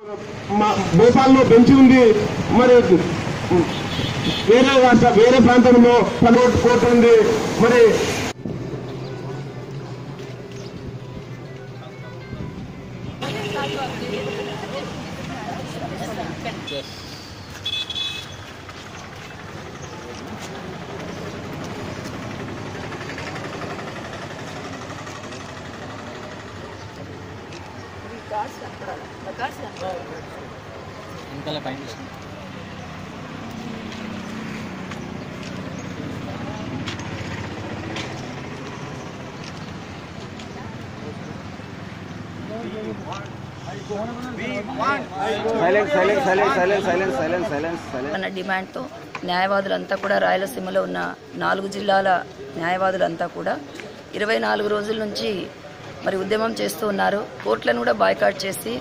మా భోపాల్లో బెంచ్ ఉంది మరి వేరే రాష్ట్ర వేరే ప్రాంతంలో పదకొండు కోర్టు ఉంది మరి వెనకాల పైన చూసుకోండి. Silent silent silent silent silent silent silent silent అన్న డిమాండ్తో న్యాయవాదులంతా కూడా రాయలసీమలో ఉన్న నాలుగు జిల్లాల న్యాయవాదులంతా కూడా ఇరవై నాలుగు రోజుల నుంచి మరి ఉద్యమం చేస్తూ ఉన్నారు కోర్టులను కూడా బాయ్కాట్ చేసి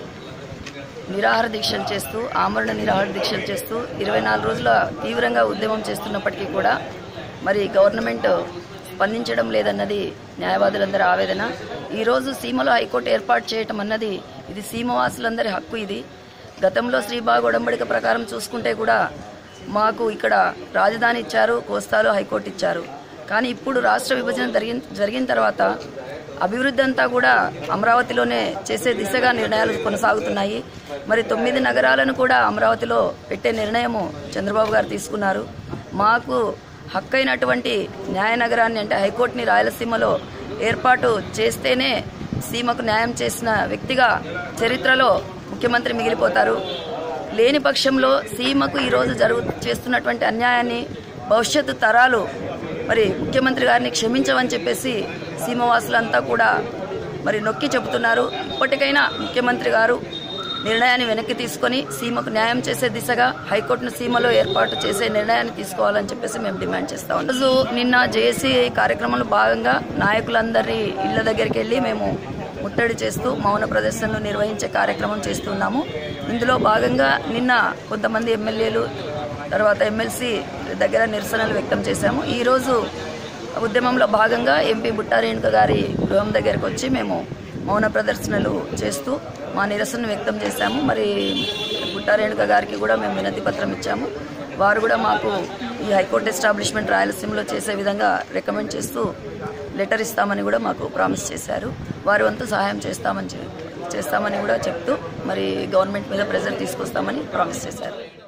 నిరాహార దీక్షలు చేస్తూ ఆమరణ నిరాహార దీక్షలు చేస్తూ ఇరవై నాలుగు రోజుల తీవ్రంగా ఉద్యమం చేస్తున్నప్పటికీ కూడా మరి గవర్నమెంట్ స్పందించడం లేదన్నది న్యాయవాదులందరి ఆవేదన ఈరోజు సీమలో హైకోర్టు ఏర్పాటు చేయటం అన్నది ఇది సీమవాసులందరి హక్కు ఇది గతంలో శ్రీబాగ్ ఒడంబడిక ప్రకారం చూసుకుంటే కూడా మాకు ఇక్కడ రాజధాని ఇచ్చారు కోస్తాలో హైకోర్టు ఇచ్చారు కానీ ఇప్పుడు రాష్ట్ర విభజన జరిగిన జరిగిన తర్వాత అభివృద్ధి అంతా కూడా అమరావతిలోనే చేసే దిశగా నిర్ణయాలు కొనసాగుతున్నాయి మరి తొమ్మిది నగరాలను కూడా అమరావతిలో పెట్టే నిర్ణయము చంద్రబాబు గారు తీసుకున్నారు మాకు హక్కైనటువంటి న్యాయ నగరాన్ని అంటే హైకోర్టుని రాయలసీమలో ఏర్పాటు చేస్తేనే సీమకు న్యాయం చేసిన వ్యక్తిగా చరిత్రలో ముఖ్యమంత్రి మిగిలిపోతారు లేని పక్షంలో సీమకు ఈరోజు జరుగు చేస్తున్నటువంటి అన్యాయాన్ని భవిష్యత్తు తరాలు మరి ముఖ్యమంత్రి గారిని క్షమించమని చెప్పేసి సీమవాసులంతా కూడా మరి నొక్కి చెబుతున్నారు ఇప్పటికైనా ముఖ్యమంత్రి గారు నిర్ణయాన్ని వెనక్కి తీసుకొని సీమకు న్యాయం చేసే దిశగా హైకోర్టును సీమలో ఏర్పాటు చేసే నిర్ణయాన్ని తీసుకోవాలని చెప్పేసి మేము డిమాండ్ చేస్తాం రోజు నిన్న జేఏసీ కార్యక్రమంలో భాగంగా నాయకులందరి ఇళ్ల దగ్గరికి వెళ్ళి మేము ముట్టడి చేస్తూ మౌన ప్రదర్శనలు నిర్వహించే కార్యక్రమం చేస్తున్నాము ఇందులో భాగంగా నిన్న కొంతమంది ఎమ్మెల్యేలు తర్వాత ఎమ్మెల్సీ దగ్గర నిరసనలు వ్యక్తం చేశాము ఈరోజు ఉద్యమంలో భాగంగా ఎంపీ బుట్టారేణుక గారి గృహం దగ్గరకు వచ్చి మేము మౌన ప్రదర్శనలు చేస్తూ మా నిరసన వ్యక్తం చేశాము మరి బుట్టారేణుక గారికి కూడా మేము వినతి పత్రం ఇచ్చాము వారు కూడా మాకు ఈ హైకోర్టు ఎస్టాబ్లిష్మెంట్ రాయలసీమలో చేసే విధంగా రికమెండ్ చేస్తూ లెటర్ ఇస్తామని కూడా మాకు ప్రామిస్ చేశారు వారి వంతు సహాయం చేస్తామని చె- చేస్తామని కూడా చెప్తూ మరి గవర్నమెంట్ మీద ప్రెజర్ తీసుకొస్తామని ప్రామిస్ చేశారు